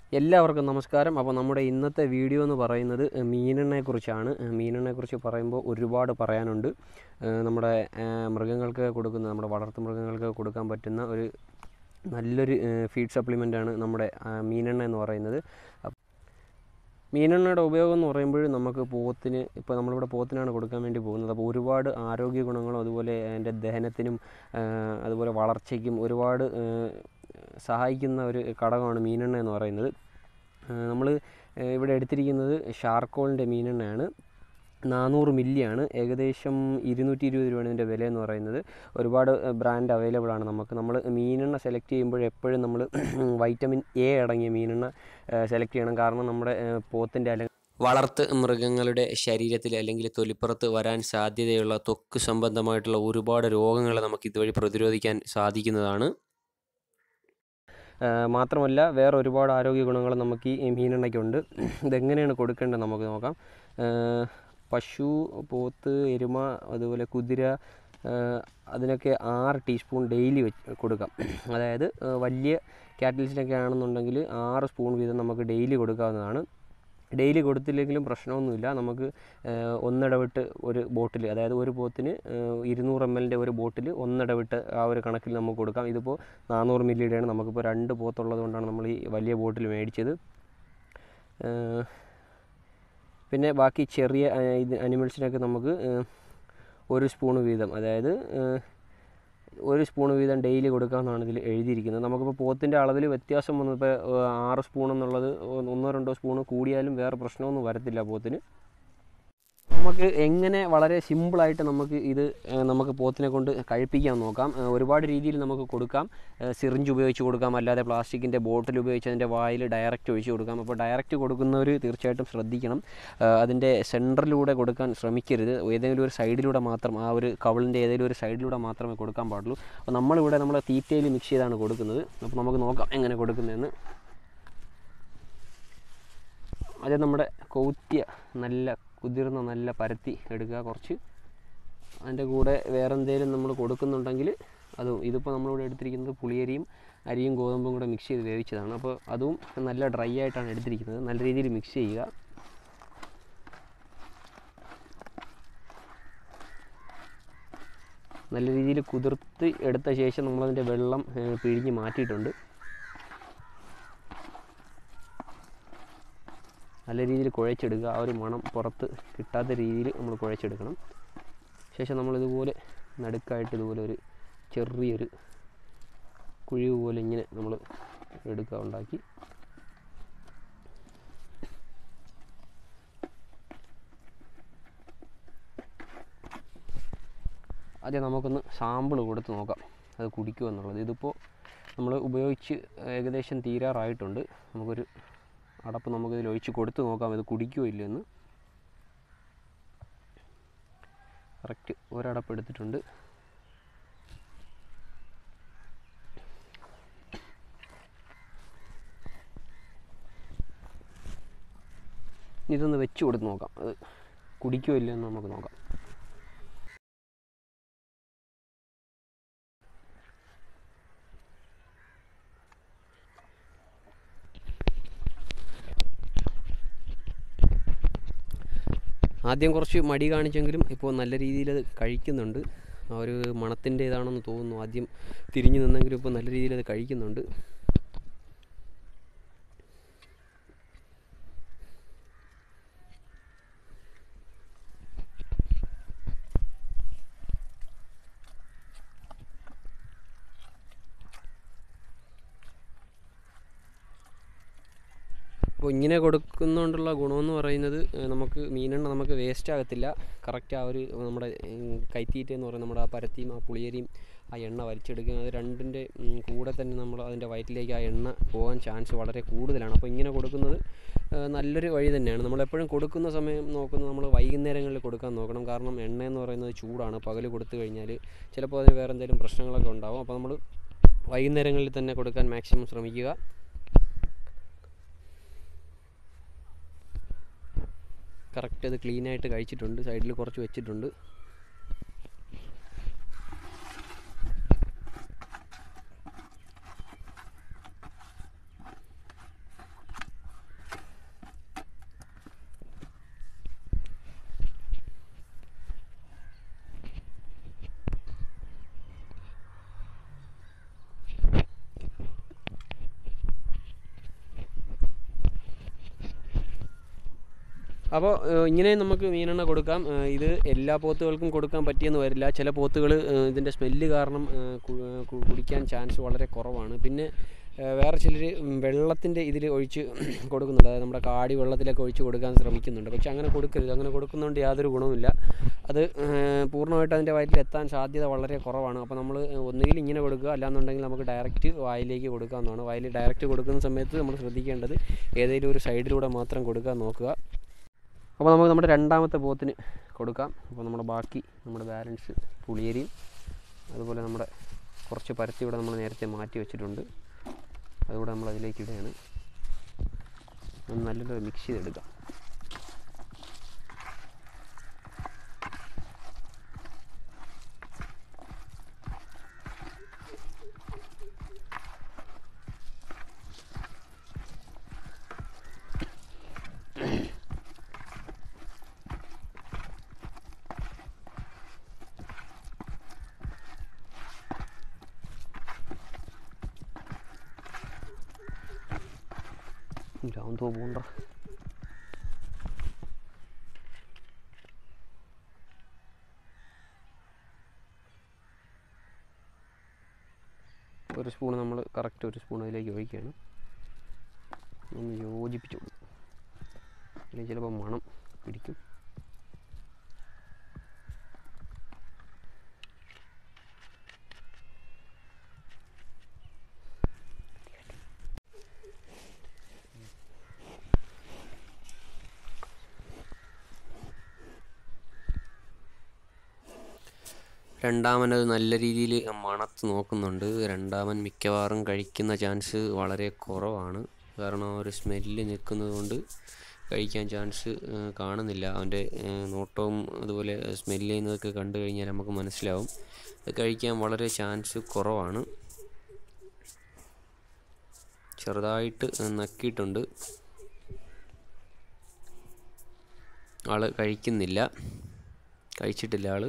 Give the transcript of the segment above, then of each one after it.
എല്ലാവർക്കും നമസ്കാരം അപ്പോൾ നമ്മുടെ ഇന്നത്തെ വീഡിയോ എന്ന് പറയുന്നത് മീനെണ്ണയെക്കുറിച്ചാണ് മീനെണ്ണയെക്കുറിച്ച് പറയുമ്പോൾ ഒരുപാട് പറയാനുണ്ട് ഏഹ് നമ്മുടെ ഏഹ് മൃഗങ്ങൾക്ക് കൊടുക്കുന്ന നമ്മുടെ വളർത്തു മൃഗങ്ങൾക്ക് കൊടുക്കാൻ പറ്റുന്ന ഒരു നല്ലൊരു ഫീഡ് സപ്ലിമെൻ്റാണ് നമ്മുടെ ആ, മീനെണ്ണ എന്ന് പറയുന്നത് അപ്പ് മീനെണ്ണയുടെ ഉപയോഗം എന്ന് പറയുമ്പോൾ നമുക്ക് പോത്തിന് ഇപ്പോൾ നമ്മളിവിടെ പോത്തിനാണ് കൊടുക്കാൻ വേണ്ടി പോകുന്നത് അപ്പോൾ ഒരുപാട് ആരോഗ്യ ഗുണങ്ങളും അതുപോലെ അതിൻ്റെ ദഹനത്തിനും ആ, അതുപോലെ വളർച്ചയ്ക്കും ഒരുപാട് ആ, സഹായിക്കുന്ന ഒരു ഘടകമാണ് മീനെണ്ണ എന്ന് പറയുന്നത് നമ്മൾ ഇവിടെ എടുത്തിരിക്കുന്നത് ഷാർക്കോളിൻ്റെ മീനെണ്ണയാണ് നാനൂറ് മില്ലിയാണ് ഏകദേശം ഇരുന്നൂറ്റി ഇരുപത് രൂപയാണ് ഇതിൻ്റെ വില എന്ന് പറയുന്നത് ഒരുപാട് ബ്രാൻഡ് അവൈലബിൾ ആണ് നമുക്ക് നമ്മൾ മീനെണ്ണ സെലക്ട് ചെയ്യുമ്പോൾ എപ്പോഴും നമ്മൾ വൈറ്റമിൻ എ അടങ്ങിയ മീനെണ്ണ സെലക്ട് ചെയ്യണം കാരണം നമ്മുടെ ഏഹ്, പോത്തിൻ്റെ അല്ലെങ്കിൽ വളർത്ത് മൃഗങ്ങളുടെ ശരീരത്തിൽ അല്ലെങ്കിൽ തൊലിപ്പുറത്ത് വരാൻ സാധ്യതയുള്ള ത്വക്ക് സംബന്ധമായിട്ടുള്ള ഒരുപാട് രോഗങ്ങളെ നമുക്ക് ഇതുവഴി പ്രതിരോധിക്കാൻ സാധിക്കുന്നതാണ് ഏഹ് മാത്രമല്ല വേറെ ഒരുപാട് ആരോഗ്യ ഗുണങ്ങൾ നമുക്ക് ഈ മീനെണ്ണയ്ക്കുണ്ട് ഇതെങ്ങനെയാണ് കൊടുക്കേണ്ടത് നമുക്ക് നോക്കാം ഏഹ് പശു പോത്ത് എരുമ അതുപോലെ കുതിര ഏഹ് അതിനൊക്കെ ആറ് ടീസ്പൂൺ ഡെയിലി വെച്ച് കൊടുക്കാം അതായത് ഏഹ് വലിയ കാറ്റിൽസിനൊക്കെ ആണെന്നുണ്ടെങ്കിൽ ആറ് സ്പൂൺ വീതം നമുക്ക് ഡെയിലി കൊടുക്കാവുന്നതാണ് ഡെയിലി കൊടുത്തില്ലെങ്കിലും പ്രശ്നമൊന്നുമില്ല നമുക്ക് ഏഹ് ഒന്നിടവിട്ട് ഒരു ബോട്ടിൽ അതായത് ഒരു പോത്തിന് ഏഹ് ഇരുന്നൂറ് എം എല്ലിൻ്റെ ഒരു ബോട്ടിൽ ഒന്നിടവിട്ട് ആ ഒരു കണക്കിൽ നമുക്ക് കൊടുക്കാം ഇതിപ്പോൾ നാനൂറ് മില്ലിയുടെയാണ് നമുക്കിപ്പോൾ രണ്ട് പോത്തുള്ളത് കൊണ്ടാണ് നമ്മൾ ഈ വലിയ ബോട്ടിൽ മേടിച്ചത് ഏഹ് പിന്നെ ബാക്കി ചെറിയ ഏഹ് ഇത് അനിമൽസിനൊക്കെ നമുക്ക് ഏഹ് ഒരു സ്പൂണ് വീതം അതായത് ഏഹ് ഒരു സ്പൂൺ വീതം ഡെയിലി കൊടുക്കാമെന്നാണ് ഇതിൽ എഴുതിയിരിക്കുന്നത് നമുക്കിപ്പോൾ പോത്തിൻ്റെ അളവിൽ വ്യത്യാസം വന്നപ്പോൾ ആറ് സ്പൂൺ എന്നുള്ളത് ഒന്നോ രണ്ടോ സ്പൂൺ കൂടിയാലും വേറെ പ്രശ്നമൊന്നും വരത്തില്ല പോത്തിന് നമുക്ക് എങ്ങനെ വളരെ സിമ്പിളായിട്ട് നമുക്ക് ഇത് ഏഹ്, നമുക്ക് പോത്തിനെ കൊണ്ട് കഴിപ്പിക്കാൻ നോക്കാം ഏഹ്, ഒരുപാട് രീതിയിൽ നമുക്ക് കൊടുക്കാം സിറിഞ്ച് ഉപയോഗിച്ച് കൊടുക്കാം അല്ലാതെ പ്ലാസ്റ്റിക്കിൻ്റെ ബോട്ടിൽ ഉപയോഗിച്ച് അതിൻ്റെ വായിൽ ഡയറക്റ്റ് ഒഴിച്ച് കൊടുക്കാം അപ്പോൾ ഡയറക്റ്റ് കൊടുക്കുന്നവർ തീർച്ചയായിട്ടും ശ്രദ്ധിക്കണം ഏഹ്, അതിൻ്റെ സെൻറ്ററിലൂടെ കൊടുക്കാൻ ശ്രമിക്കരുത് ഏതെങ്കിലും ഒരു സൈഡിലൂടെ മാത്രം ആ ഒരു കവിളിൻ്റെ ഏതെങ്കിലും ഒരു സൈഡിലൂടെ മാത്രമേ കൊടുക്കാൻ പാടുള്ളൂ അപ്പോൾ നമ്മളിവിടെ നമ്മൾ തീറ്റയിൽ മിക്സ് ചെയ്താണ് കൊടുക്കുന്നത് അപ്പോൾ നമുക്ക് നോക്കാം എങ്ങനെ കൊടുക്കുന്നതെന്ന് ആദ്യം നമ്മുടെ കൗത്യ നല്ല കുതിർന്ന നല്ല പരത്തി എടുക്കുക കുറച്ച് അതിൻ്റെ കൂടെ വേറെ എന്തെങ്കിലും നമ്മൾ കൊടുക്കുന്നുണ്ടെങ്കിൽ അതും ഇതിപ്പോൾ നമ്മളിവിടെ എടുത്തിരിക്കുന്നത് പുളിയരിയും അരിയും ഗോതമ്പും കൂടെ മിക്സ് ചെയ്ത് വേവിച്ചതാണ് അപ്പോൾ അതും നല്ല ഡ്രൈ ആയിട്ടാണ് എടുത്തിരിക്കുന്നത് നല്ല രീതിയിൽ മിക്സ് ചെയ്യുക നല്ല രീതിയിൽ കുതിർത്ത് എടുത്ത ശേഷം നമ്മളതിൻ്റെ വെള്ളം ഏഹ്, പിഴിഞ്ഞ് മാറ്റിയിട്ടുണ്ട് നല്ല രീതിയിൽ കുഴച്ചെടുക്കുക ആ ഒരു മണം പുറത്ത് കിട്ടാത്ത രീതിയിൽ നമ്മൾ കുഴച്ചെടുക്കണം ശേഷം നമ്മളിതുപോലെ നടുക്കായിട്ട് ഇതുപോലെ ഒരു ചെറിയൊരു കുഴിവ് പോലെ ഇങ്ങനെ നമ്മൾ എടുക്കുക ഉണ്ടാക്കി ആദ്യം നമുക്കൊന്ന് സാമ്പിൾ കൊടുത്ത് നോക്കാം അത് കുടിക്കുമോ എന്നുള്ളത് ഇതിപ്പോൾ നമ്മൾ ഉപയോഗിച്ച് ഏകദേശം തീരാറായിട്ടുണ്ട് നമുക്കൊരു അടപ്പ് നമുക്കിതിൽ ഒഴിച്ച് കൊടുത്ത് നോക്കാം ഇത് കുടിക്കുമോ ഇല്ലയെന്ന് കറക്റ്റ് ഒരടപ്പ് എടുത്തിട്ടുണ്ട് ഇനി ഇതൊന്ന് വെച്ച് കൊടുത്ത് നോക്കാം അത് കുടിക്കുമോ ഇല്ലയെന്ന് നമുക്ക് നോക്കാം ആദ്യം കുറച്ച് മടി കാണിച്ചെങ്കിലും ഇപ്പോൾ നല്ല രീതിയിൽ അത് കഴിക്കുന്നുണ്ട് ആ ഒരു മണത്തിൻ്റെ ഇതാണെന്ന് തോന്നുന്നു ആദ്യം തിരിഞ്ഞു നിന്നെങ്കിലും ഇപ്പോൾ നല്ല രീതിയിൽ അത് കഴിക്കുന്നുണ്ട് അപ്പോൾ ഇങ്ങനെ കൊടുക്കുന്നതുകൊണ്ടുള്ള ഗുണമെന്ന് പറയുന്നത് ഏഹ് നമുക്ക് മീനെണ്ണ നമുക്ക് വേസ്റ്റ് ആകത്തില്ല കറക്റ്റ് ആ ഒരു നമ്മുടെ ഉം, കൈത്തീറ്റ എന്ന് പറയുന്നത് നമ്മുടെ ആ പരത്തിയും ആ പുളിയരിയും ആ എണ്ണ വലിച്ചെടുക്കുക അത് രണ്ടിൻ്റെ ഉം, കൂടെ തന്നെ നമ്മൾ അതിൻ്റെ വയറ്റിലേക്ക് ആ എണ്ണ പോകാൻ ചാൻസ് വളരെ കൂടുതലാണ് അപ്പോൾ ഇങ്ങനെ കൊടുക്കുന്നത് ഏഹ് നല്ലൊരു വഴി തന്നെയാണ് നമ്മളെപ്പോഴും കൊടുക്കുന്ന സമയം നോക്കുന്നത് നമ്മൾ വൈകുന്നേരങ്ങളിൽ കൊടുക്കാൻ നോക്കണം കാരണം എണ്ണ എന്ന് പറയുന്നത് ചൂടാണ് പകൽ കൊടുത്തു കഴിഞ്ഞാൽ ചിലപ്പോൾ അതിന് വേറെ എന്തെങ്കിലും പ്രശ്നങ്ങളൊക്കെ ഉണ്ടാവും അപ്പോൾ നമ്മൾ വൈകുന്നേരങ്ങളിൽ തന്നെ കൊടുക്കാൻ മാക്സിമം ശ്രമിക്കുക കറക്റ്റ് അത് ക്ലീൻ ആയിട്ട് കഴിച്ചിട്ടുണ്ട് സൈഡിൽ കുറച്ച് വെച്ചിട്ടുണ്ട് അപ്പോൾ ഇങ്ങനെ നമുക്ക് മീനെണ്ണ കൊടുക്കാം ഏഹ് ഇത് എല്ലാ പോത്തുകൾക്കും കൊടുക്കാൻ പറ്റിയെന്ന് വരില്ല ചില പോത്തുകൾ ഇതിൻ്റെ സ്മെല്ല് കാരണം ഏഹ് കു- ഏഹ് കു- കുടിക്കാൻ ചാൻസ് വളരെ കുറവാണ് പിന്നെ ഏഹ് വേറെ ചിലർ വെള്ളത്തിൻ്റെ ഇതിൽ ഒഴിച്ച് കൊടുക്കുന്നുണ്ട് അതായത് നമ്മുടെ കാടി വെള്ളത്തിലൊക്കെ ഒഴിച്ച് കൊടുക്കാൻ ശ്രമിക്കുന്നുണ്ട് പക്ഷെ അങ്ങനെ കൊടുക്കരുത് അങ്ങനെ കൊടുക്കുന്നതുകൊണ്ട് യാതൊരു ഗുണവുമില്ല അത് ഏഹ് പൂർണ്ണമായിട്ട് അതിൻ്റെ വയറ്റിൽ എത്താൻ സാധ്യത വളരെ കുറവാണ് അപ്പോൾ നമ്മൾ ഒന്നുകിൽ ഇങ്ങനെ കൊടുക്കുക അല്ലാന്നുണ്ടെങ്കിൽ നമുക്ക് ഡയറക്റ്റ് വായിലേക്ക് കൊടുക്കാവുന്നതാണ് വായിൽ ഡയറക്റ്റ് കൊടുക്കുന്ന സമയത്ത് നമ്മൾ ശ്രദ്ധിക്കേണ്ടത് ഏതെങ്കിലും ഒരു സൈഡിലൂടെ മാത്രം കൊടുക്കാൻ നോക്കുക അപ്പോൾ നമുക്ക് നമ്മുടെ രണ്ടാമത്തെ പോത്തിന് കൊടുക്കാം അപ്പോൾ നമ്മുടെ ബാക്കി നമ്മുടെ ബാലൻസ് പുളിയരിയും അതുപോലെ നമ്മുടെ കുറച്ച് പരത്തി ഇവിടെ നമ്മൾ നേരത്തെ മാറ്റി വെച്ചിട്ടുണ്ട് അതുകൂടെ നമ്മൾ അതിലേക്ക് ഇടുകയാണ് ഒന്ന് നല്ലൊരു മിക്സ് ചെയ്തെടുക്കാം ഇല്ലാന്തോ പോണ്ട ഒരു സ്പൂൺ നമ്മൾ കറക്റ്റ് ഒരു സ്പൂൺ അതിലേക്ക് ഒഴിക്കുകയാണ് ഒന്ന് യോജിപ്പിച്ച് കൊടുക്കും അല്ലെങ്കിൽ ചിലപ്പോൾ മണം പിടിക്കും രണ്ടാമനത് നല്ല രീതിയിൽ മണത്ത് നോക്കുന്നുണ്ട് രണ്ടാമൻ മിക്കവാറും കഴിക്കുന്ന ചാൻസ് വളരെ കുറവാണ് കാരണം ആ ഒരു സ്മെല്ല് നിൽക്കുന്നത് കൊണ്ട് കഴിക്കാൻ ചാൻസ് ഏഹ്, കാണുന്നില്ല അവൻ്റെ ഏഹ്, നോട്ടവും അതുപോലെ സ്മെല്ല് ചെയ്യുന്നതൊക്കെ കണ്ടു കഴിഞ്ഞാൽ നമുക്ക് മനസ്സിലാവും അത് കഴിക്കാൻ വളരെ ചാൻസ് കുറവാണ് ചെറുതായിട്ട് നക്കിയിട്ടുണ്ട് ആള് കഴിക്കുന്നില്ല കഴിച്ചിട്ടില്ല ആള്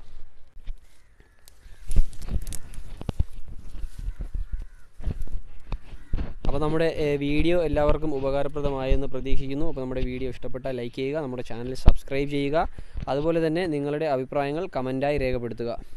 അപ്പോൾ നമ്മുടെ ഏഹ്, വീഡിയോ എല്ലാവർക്കും ഉപകാരപ്രദമായെന്ന് പ്രതീക്ഷിക്കുന്നു അപ്പോൾ നമ്മുടെ വീഡിയോ ഇഷ്ടപ്പെട്ടാൽ ലൈക്ക് ചെയ്യുക നമ്മുടെ ചാനൽ സബ്സ്ക്രൈബ് ചെയ്യുക അതുപോലെ തന്നെ നിങ്ങളുടെ അഭിപ്രായങ്ങൾ കമൻറ്റായി രേഖപ്പെടുത്തുക